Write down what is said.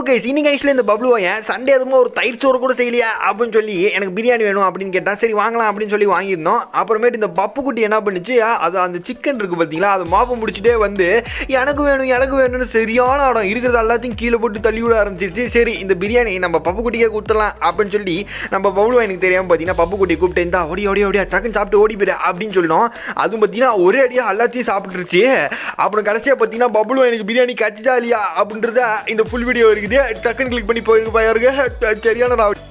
okay இன்னைக்கு ஐஸ்ல இந்த பப்ளு ஏன் சண்டே அதுமா ஒரு தயிர் சோறு கூட செய்யலையா அப்படின்னு சொல்லி எனக்கு பிரியாணி வேணும் அப்படின்னு கேட்டான் சரி வாங்கலாம் அப்படின்னு சொல்லி வாங்கியிருந்தோம் அப்புறமேட்டு இந்த பப்பு குட்டி என்ன பண்ணுச்சு அது அந்த சிக்கன் இருக்கு பார்த்தீங்களா அது மாப்பம் முடிச்சுட்டே வந்து எனக்கு வேணும் எனக்கு வேணும்னு சரியான இடம் இருக்கிறது எல்லாத்தையும் கீழே போட்டு தள்ளி விட ஆரம்பிச்சிருச்சு சரி இந்த பிரியாணி நம்ம பப்பு குட்டிக்கே கொடுத்துடலாம் அப்படின்னு சொல்லி நம்ம பப்ளு எனக்கு தெரியாமல் பார்த்தீங்கன்னா பப்பு குட்டி கூப்பிட்டு இருந்தா ஓடி ஓடி ஓடியா டக்குன்னு சாப்பிட்டு ஓடி போயிடு அப்படின்னு சொல்லணும் அதுவும் பார்த்தீங்கன்னா ஒரே அடியாக எல்லாத்தையும் சாப்பிட்டுருச்சு அப்புறம் கடைசியாக பார்த்தீங்கன்னா பப்ளு எனக்கு பிரியாணி கச்சிச்சா இல்லையா அப்படின்றத இந்த ஃபுல் வீடியோ இருக்குது டக்குன்னு கிளிக் பண்ணி போயிருக்கு பாருங்க சரியான ராவடி